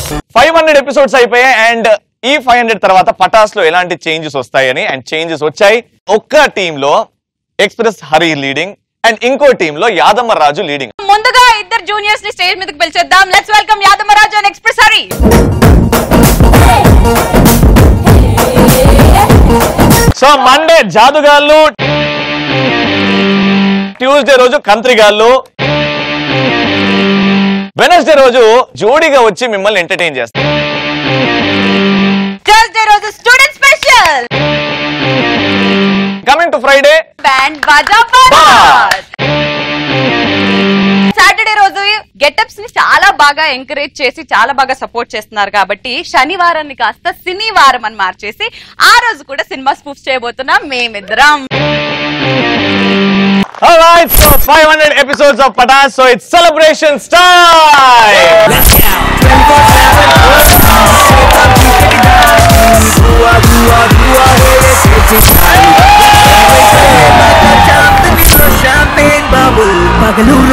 Five hundred episodes అయిపోయాయి and ఈ five hundred తర్వాత పటాస్ లో ఎలాంటి చేంజెస్ వస్తాయని అండ్ చేంజెస్ వచ్చాయి ఒక్క టీమ్ లో ఎక్స్ప్రెస్ హరి లీడింగ్ అండ్ ఇంకో టీమ్ లో యాదమ్మ రాజు లీడింగ్ ముందుగా ఇద్దరు జూనియర్స్ ని స్టేజ్ మీదకి పిలిచేద్దాం let's welcome Yadamaraju and express Hari so Monday జాదుగాళ్ళు ట్యూస్డే రోజు కంత్రిగాళ్ళు వెనస్డే రోజు జోడీగా వచ్చి మిమ్మల్ని ఎంటర్టైన్ చేస్తారు థర్స్డే రోజు student special coming to Friday band Baaja Saturday రోజు గెటప్స్ ని చాలా బాగా ఎంకరేజ్ చేసి చాలా బాగా సపోర్ట్ చేస్తున్నారు కాబట్టి శనివారాన్ని కాస్త సినివారం అని మార్చేసి ఆ రోజు కూడా సినిమా స్పూఫ్ చేయబోతున్నాం మేమిద్దరం Alright, so 500 episodes of Patas, so it's celebration time! పగలు